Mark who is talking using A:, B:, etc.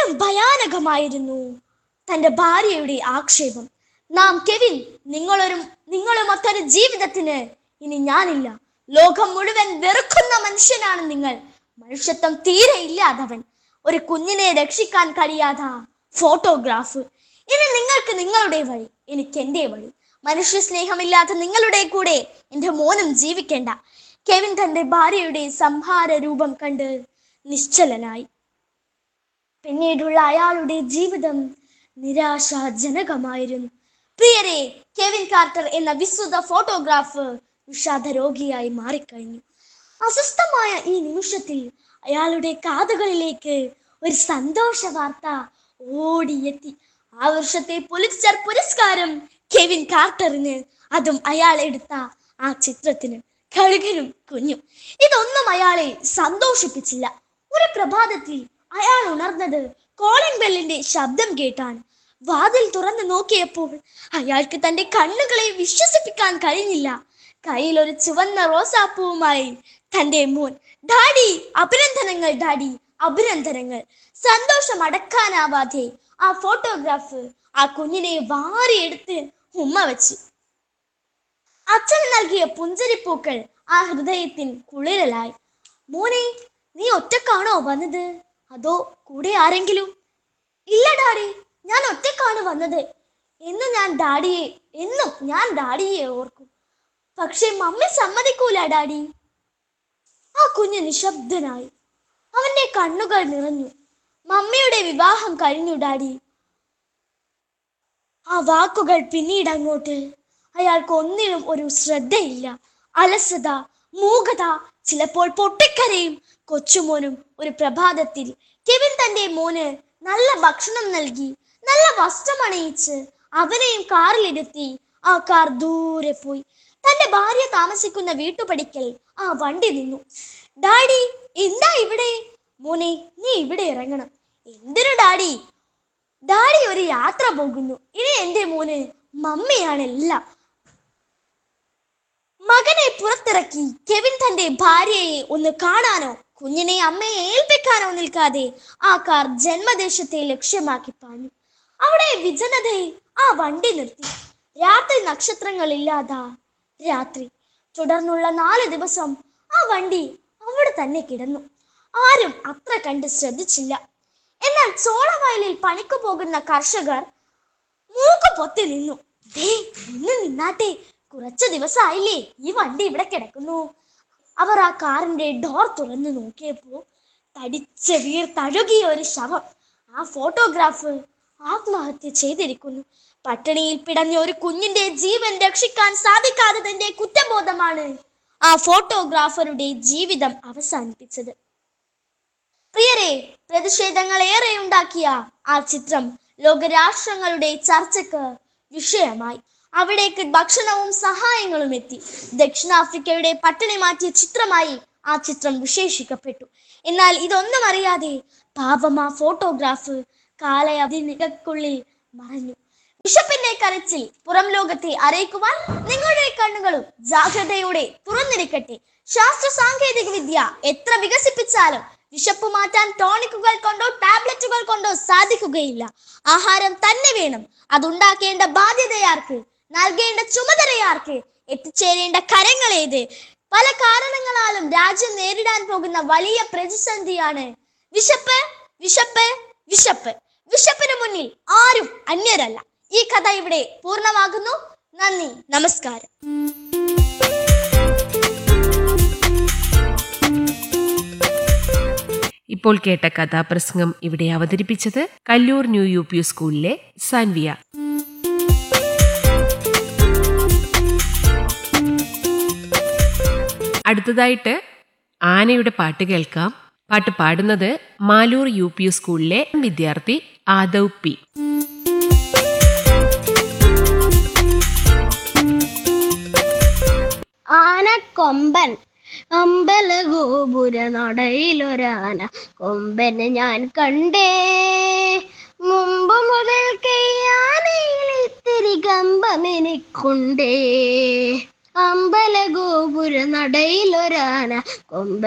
A: അതിലും ഭയാനകമായിരുന്നു തന്റെ ഭാര്യയുടെ ആക്ഷേപം നാം കെവിൻ നിങ്ങളൊരു നിങ്ങളും മറ്റൊരു ജീവിതത്തിന് ഇനി ഞാനില്ല ലോകം മുഴുവൻ വെറുക്കുന്ന മനുഷ്യനാണ് നിങ്ങൾ മനുഷ്യത്വം തീരെ ഇല്ലാതവൻ ഒരു കുഞ്ഞിനെ രക്ഷിക്കാൻ കഴിയാത്ത ഫോട്ടോഗ്രാഫ് ഇനി നിങ്ങൾക്ക് നിങ്ങളുടെ വഴി എനിക്ക് എന്റെ വഴി മനുഷ്യ സ്നേഹമില്ലാത്ത നിങ്ങളുടെ കൂടെ എന്റെ മോനും ജീവിക്കേണ്ട കെവിൻ തന്റെ ഭാര്യയുടെ സംഹാര രൂപം കണ്ട് നിശ്ചലനായി പിന്നീടുള്ള അയാളുടെ ജീവിതം നിരാശാജനകമായിരുന്നു പ്രിയരെ കെവിൻ കാർട്ടർ എന്ന വിസ്തൃത ഫോട്ടോഗ്രാഫ് വിഷാദ രോഗിയായി മാറിക്കഴിഞ്ഞു അസ്വസ്ഥമായ ഈ നിമിഷത്തിൽ അയാളുടെ കാതുകളിലേക്ക് ഒരു സന്തോഷ വാർത്ത ഓടിയെത്തി ആ വർഷത്തെ പുലിറ്റ്സർ പുരസ്കാരം കെവിൻ കാർട്ടറിന് അതും അയാൾ എടുത്ത ആ ചിത്രത്തിന് കഴുകനും കുഞ്ഞും ഇതൊന്നും അയാളെ സന്തോഷിപ്പിച്ചില്ല ഒരു പ്രഭാതത്തിൽ അയാൾ ഉണർന്നത് കോളിംഗ് ബെല്ലിന്റെ ശബ്ദം കേട്ടാണ് വാതിൽ തുറന്നു നോക്കിയപ്പോൾ അയാൾക്ക് തന്റെ കണ്ണുകളെ വിശ്വസിപ്പിക്കാൻ കഴിഞ്ഞില്ല കയ്യിൽ ഒരു ചുവന്ന റോസാപ്പൂവുമായി തന്റെ മോൻ ഡാഡി അഭിനന്ദനങ്ങൾ ഡാഡി അഭിനന്ദനങ്ങൾ സന്തോഷം അടക്കാനാവാതെ ആ ഫോട്ടോഗ്രാഫ് ആ കുഞ്ഞിനെ വാരിയെടുത്ത് ഉമ്മ വെച്ചു അച്ഛൻ നൽകിയ പുഞ്ചരിപ്പൂക്കൾ ആ ഹൃദയത്തിൽ കുളിരലായി മോനെ നീ ഒറ്റക്കാണോ വന്നത് അതോ കൂടെ ആരെങ്കിലും ഇല്ല ഡാഡി ഞാൻ ഒറ്റക്കാണ് വന്നത് എന്നും ഞാൻ ഡാഡിയെ എന്നും ഞാൻ ഡാഡിയെ ഓർക്കും പക്ഷെ മമ്മി സമ്മതിക്കൂല ഡാഡി ആ കുഞ്ഞ് നിശബ്ദനായി അവന്റെ കണ്ണുകൾ നിറഞ്ഞു മമ്മിയുടെ വിവാഹം കഴിഞ്ഞു ഡാഡി ആ വാക്കുകൾ പിന്നീട് അങ്ങോട്ട് അയാൾക്ക് ഒന്നിനും ഒരു ശ്രദ്ധയില്ല അലസത മൂകത ചിലപ്പോൾ പൊട്ടിക്കരയും കൊച്ചുമോനും ഒരു പ്രഭാതത്തിൽ കെവിൻ തന്റെ മോന് നല്ല ഭക്ഷണം നൽകി നല്ല വസ്ത്രമണിയിച്ച് അവനെയും കാറിലിരുത്തി ആ കാർ ദൂരെ പോയി തന്റെ ഭാര്യ താമസിക്കുന്ന വീട്ടുപടിക്കൽ ആ വണ്ടി നിന്നു ഡാഡി എന്താ ഇവിടെ മോനെ നീ ഇവിടെ ഇറങ്ങണം എന്തിനു ഡാഡി ഡാഡി ഒരു യാത്ര പോകുന്നു ഇനി എന്റെ മോന് മമ്മിയാണ് എല്ലാം മകനെ പുറത്തിറക്കി കെവിൻ തന്റെ ഭാര്യയെ ഒന്ന് കാണാനോ കുഞ്ഞിനെ അമ്മയെ ഏൽപ്പിക്കാനോ നിൽക്കാതെ ആ കാർ ജന്മദേശത്തെ ലക്ഷ്യമാക്കി പാഞ്ഞു അവിടെ വിജനതയെ ആ വണ്ടി നിർത്തി രാത്രി നക്ഷത്രങ്ങളില്ലാതാ രാത്രി തുടർന്നുള്ള നാല് ദിവസം ആ വണ്ടി അവിടെ തന്നെ കിടന്നു ആരും അത്ര കണ്ട് ശ്രദ്ധിച്ചില്ല എന്നാൽ ചോളവയലിൽ പണിക്കു പോകുന്ന കർഷകർ മൂക്ക് പൊത്തി നിന്നു ദേ ഒന്ന് നിന്നാട്ടെ കുറച്ച് ദിവസമായില്ലേ ഈ വണ്ടി ഇവിടെ കിടക്കുന്നു അവർ ആ കാറിന്റെ ഡോർ തുറന്നു നോക്കിയപ്പോ തടിച്ച വീർത്തഴുകിയ ഒരു ശവം ആ ഫോട്ടോഗ്രാഫ് ആത്മഹത്യ ചെയ്തിരിക്കുന്നു പട്ടിണിയിൽ പിടഞ്ഞ ഒരു കുഞ്ഞിന്റെ ജീവൻ രക്ഷിക്കാൻ സാധിക്കാത്തതിന്റെ കുറ്റബോധമാണ് ആ ഫോട്ടോഗ്രാഫറുടെ ജീവിതം അവസാനിപ്പിച്ചത് പ്രിയരെ പ്രതിഷേധങ്ങൾ ഏറെ ഉണ്ടാക്കിയ ആ ചിത്രം ലോകരാഷ്ട്രങ്ങളുടെ ചർച്ചയ്ക്ക് വിഷയമായി അവിടേക്ക് ഭക്ഷണവും സഹായങ്ങളും എത്തി ദക്ഷിണാഫ്രിക്കയുടെ പട്ടിണി മാറ്റിയ ചിത്രമായി ആ ചിത്രം വിശേഷിക്കപ്പെട്ടു എന്നാൽ ഇതൊന്നും അറിയാതെ പാപം ആ ഫോട്ടോഗ്രാഫ് കാലയതിനുള്ളിൽ മറഞ്ഞു ബിഷപ്പിന്റെ കരച്ചിൽ പുറം ലോകത്തെ അറിയിക്കുവാൻ നിങ്ങളുടെ കണ്ണുകളും ജാഗ്രതയോടെ തുറന്നിരിക്കട്ടെ ശാസ്ത്ര സാങ്കേതിക വിദ്യ എത്ര വികസിപ്പിച്ചാലും വിശപ്പ് മാറ്റാൻ ടോണിക്കുകൾ കൊണ്ടോ ടാബ്ലറ്റുകൾ കൊണ്ടോ സാധിക്കുകയില്ല ആഹാരം തന്നെ വേണം അതുണ്ടാക്കേണ്ട ബാധ്യതയാർക്ക് നൽകേണ്ട ചുമതലയാർക്ക് എത്തിച്ചേരേണ്ട കരങ്ങളേത് പല കാരണങ്ങളാലും രാജ്യം നേരിടാൻ പോകുന്ന വലിയ പ്രതിസന്ധിയാണ് വിശപ്പ് വിശപ്പ് വിശപ്പ് വിശപ്പിന് മുന്നിൽ ആരും അന്യരല്ല ഈ കഥ ഇവിടെ പൂർണ്ണമാകുന്നു നന്ദി നമസ്കാരം
B: ഇപ്പോൾ കേട്ട കഥാപ്രസംഗം ഇവിടെ അവതരിപ്പിച്ചത് കല്ലൂർ ന്യൂ യു പി സ്കൂളിലെ സാൻവിയ അടുത്തതായിട്ട് ആനയുടെ പാട്ട് കേൾക്കാം പാട്ട് പാടുന്നത് മാലൂർ യു പി സ്കൂളിലെ വിദ്യാർത്ഥി ആദവ് പി
C: ആനക്കൊമ്പൻ അമ്പല ഗോപുര നടയിലൊരാന കൊമ്പനെ ഞാൻ കണ്ടേ മുമ്പ് മുതൽക്കേ ആനയിൽ ഇത്തിരി കമ്പം എനിക്കുണ്ടേ അമ്പല ഗോപുര നടയിലൊരാന കൊമ്പൻ